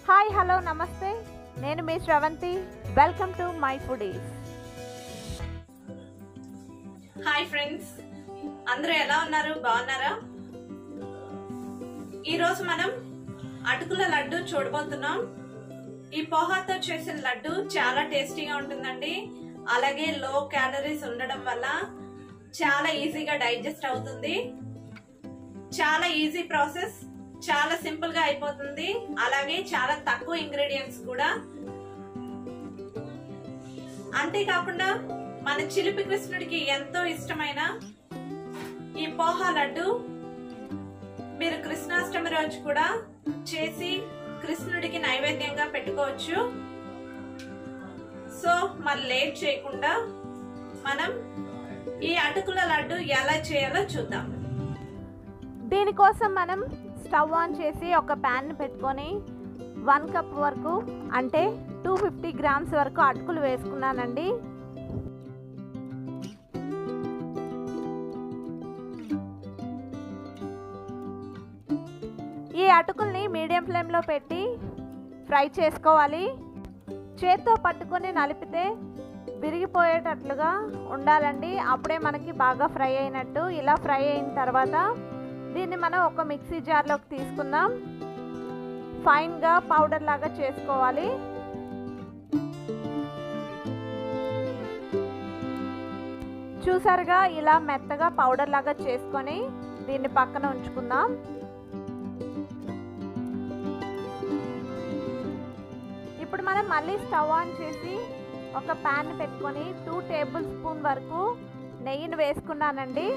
hi hello namaste నేను మీ Sravanthi welcome to my foodies hi friends అందరూ ఎలా ఉన్నారు బాగున్నారా ఈరోజు మనం అటుకుల లడ్డు చూడబోతున్నాం ఈ పోహాతో చేసిన లడ్డు చాలా టేస్టీగా ఉంటుందండి అలాగే లో క్యాలరీస్ ఉండడం వల్ల చాలా ఈజీగా డైజెస్ట్ అవుతుంది చాలా ఈజీ ప్రాసెస్ చాలా సింపుల్ గా అయిపోతుంది అలాగే చాలా తక్కువ ఇంగ్రీడియంట్స్ కూడా అంతేకాకుండా మన చిలిపి కృష్ణుడికి ఎంతో ఇష్టమైన ఈ పోహా లడ్డు మీరు కృష్ణాష్టమి రోజు కూడా చేసి కృష్ణుడికి నైవేద్యంగా పెట్టుకోవచ్చు సో మరి లేట్ చేయకుండా మనం ఈ అటుకుల లడ్డు ఎలా చేయాలో చూద్దాం దీనికోసం మనం స్టవ్ ఆన్ చేసి ఒక ప్యాన్ పెట్టుకొని వన్ కప్ వరకు అంటే టూ ఫిఫ్టీ గ్రామ్స్ వరకు అటుకులు వేసుకున్నానండి ఈ అటుకుల్ని మీడియం ఫ్లేమ్లో పెట్టి ఫ్రై చేసుకోవాలి చేత్తో పట్టుకొని నలిపితే విరిగిపోయేటట్లుగా ఉండాలండి అప్పుడే మనకి బాగా ఫ్రై అయినట్టు ఇలా ఫ్రై అయిన తర్వాత దీన్ని మనం ఒక మిక్సీ జార్లోకి తీసుకుందాం ఫైన్గా పౌడర్ లాగా చేసుకోవాలి చూసారుగా ఇలా మెత్తగా పౌడర్ లాగా చేసుకొని దీన్ని పక్కన ఉంచుకుందాం ఇప్పుడు మనం మళ్ళీ స్టవ్ ఆన్ చేసి ఒక ప్యాన్ పెట్టుకొని టూ టేబుల్ స్పూన్ వరకు నెయ్యిని వేసుకున్నానండి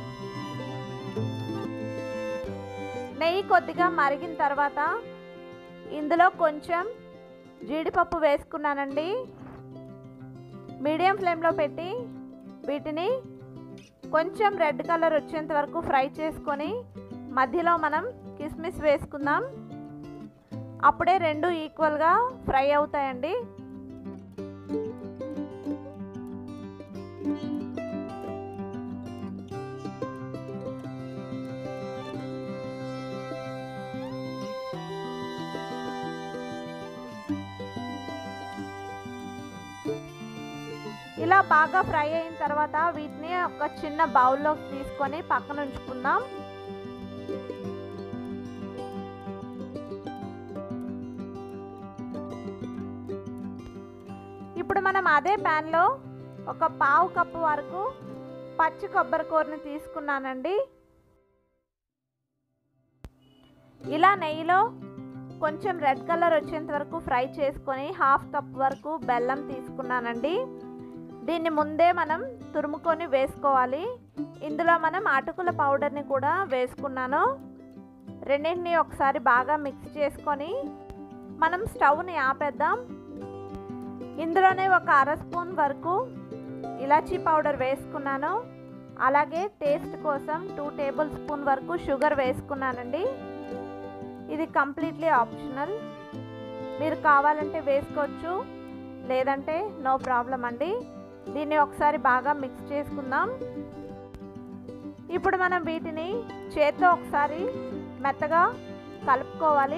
నెయ్యి కొద్దిగా మరిగిన తర్వాత ఇందులో కొంచెం జీడిపప్పు వేసుకున్నానండి మీడియం ఫ్లేమ్లో పెట్టి వీటిని కొంచెం రెడ్ కలర్ వచ్చేంత వరకు ఫ్రై చేసుకొని మధ్యలో మనం కిస్మిస్ వేసుకుందాం అప్పుడే రెండు ఈక్వల్గా ఫ్రై అవుతాయండి ఇలా బాగా ఫ్రై అయిన తర్వాత వీటిని ఒక చిన్న బౌల్లోకి తీసుకొని పక్కన ఉంచుకుందాం ఇప్పుడు మనం అదే ప్యాన్లో ఒక పావు కప్పు వరకు పచ్చి కొబ్బరి కూరని తీసుకున్నానండి ఇలా నెయ్యిలో కొంచెం రెడ్ కలర్ వచ్చేంత వరకు ఫ్రై చేసుకొని హాఫ్ కప్ వరకు బెల్లం తీసుకున్నానండి దీన్ని ముందే మనం తురుముకొని వేసుకోవాలి ఇందులో మనం అటుకుల పౌడర్ని కూడా వేసుకున్నాను రెండింటిని ఒకసారి బాగా మిక్స్ చేసుకొని మనం స్టవ్ని ఆపేద్దాం ఇందులోనే ఒక అర స్పూన్ వరకు ఇలాచీ పౌడర్ వేసుకున్నాను అలాగే టేస్ట్ కోసం టూ టేబుల్ స్పూన్ వరకు షుగర్ వేసుకున్నానండి ఇది కంప్లీట్లీ ఆప్షనల్ మీరు కావాలంటే వేసుకోవచ్చు లేదంటే నో ప్రాబ్లం అండి దీన్ని ఒకసారి బాగా మిక్స్ చేసుకుందాం ఇప్పుడు మనం వీటిని చేత్తో ఒకసారి మెత్తగా కలుపుకోవాలి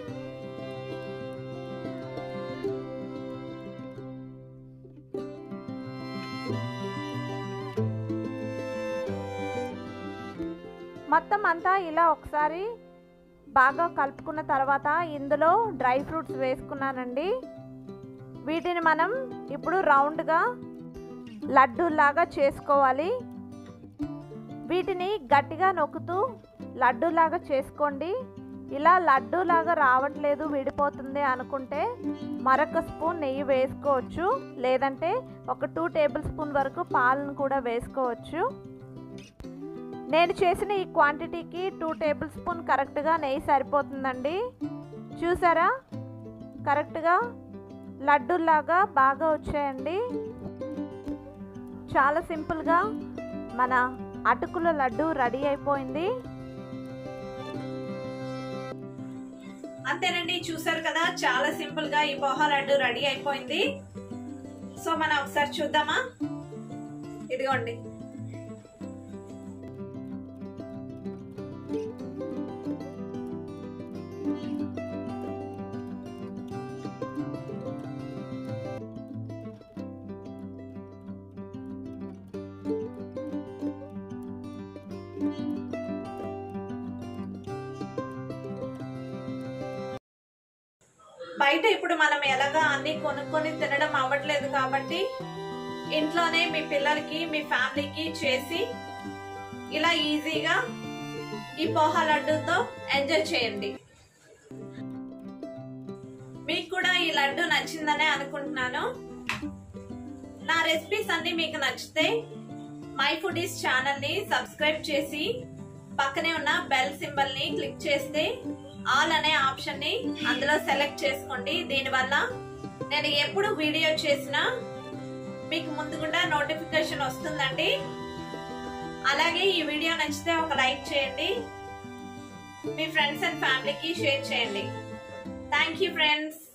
మొత్తం అంతా ఇలా ఒకసారి బాగా కలుపుకున్న తర్వాత ఇందులో డ్రై ఫ్రూట్స్ వేసుకున్నానండి వీటిని మనం ఇప్పుడు రౌండ్గా లడ్డూలాగా చేసుకోవాలి వీటిని గట్టిగా నొక్కుతూ లడ్డూలాగా చేసుకోండి ఇలా లడ్డూలాగా రావట్లేదు విడిపోతుంది అనుకుంటే మరొక స్పూన్ నెయ్యి వేసుకోవచ్చు లేదంటే ఒక టూ టేబుల్ స్పూన్ వరకు పాలను కూడా వేసుకోవచ్చు నేను చేసిన ఈ క్వాంటిటీకి టూ టేబుల్ స్పూన్ కరెక్ట్గా నెయ్యి సరిపోతుందండి చూసారా కరెక్ట్గా లడ్డూలాగా బాగా వచ్చాయండి చాలా సింపుల్గా మన అటుకుల లడ్డు రెడీ అయిపోయింది అంతేనండి చూసారు కదా చాలా సింపుల్ గా ఈ పోహా లడ్డు రెడీ అయిపోయింది సో మనం ఒకసారి చూద్దామా ఇదిగోండి బయట ఇప్పుడు మనం ఎలాగా అన్ని కొనుక్కొని తినడం అవ్వట్లేదు కాబట్టి ఇంట్లోనే మీ పిల్లలకి మీ ఫ్యామిలీకి చేసి ఇలా ఈజీగా ఈ పోహా లడ్డూతో ఎంజాయ్ చేయండి మీకు కూడా ఈ లడ్డు నచ్చిందనే అనుకుంటున్నాను నా రెసిపీస్ అన్ని మీకు నచ్చితే మై ఫుడీస్ ఛానల్ ని సబ్స్క్రైబ్ చేసి పక్కనే ఉన్న బెల్ సింబల్ ని క్లిక్ చేస్తే ఆల్ అనే ఆప్షన్ ని అందులో సెలెక్ట్ చేసుకోండి దీనివల్ల నేను ఎప్పుడు వీడియో చేసినా మీకు ముందుగుండా నోటిఫికేషన్ వస్తుందండి అలాగే ఈ వీడియో నచ్చితే ఒక లైక్ చేయండి మీ ఫ్రెండ్స్ అండ్ ఫ్యామిలీకి షేర్ చేయండి థ్యాంక్ యూ ఫ్రెండ్స్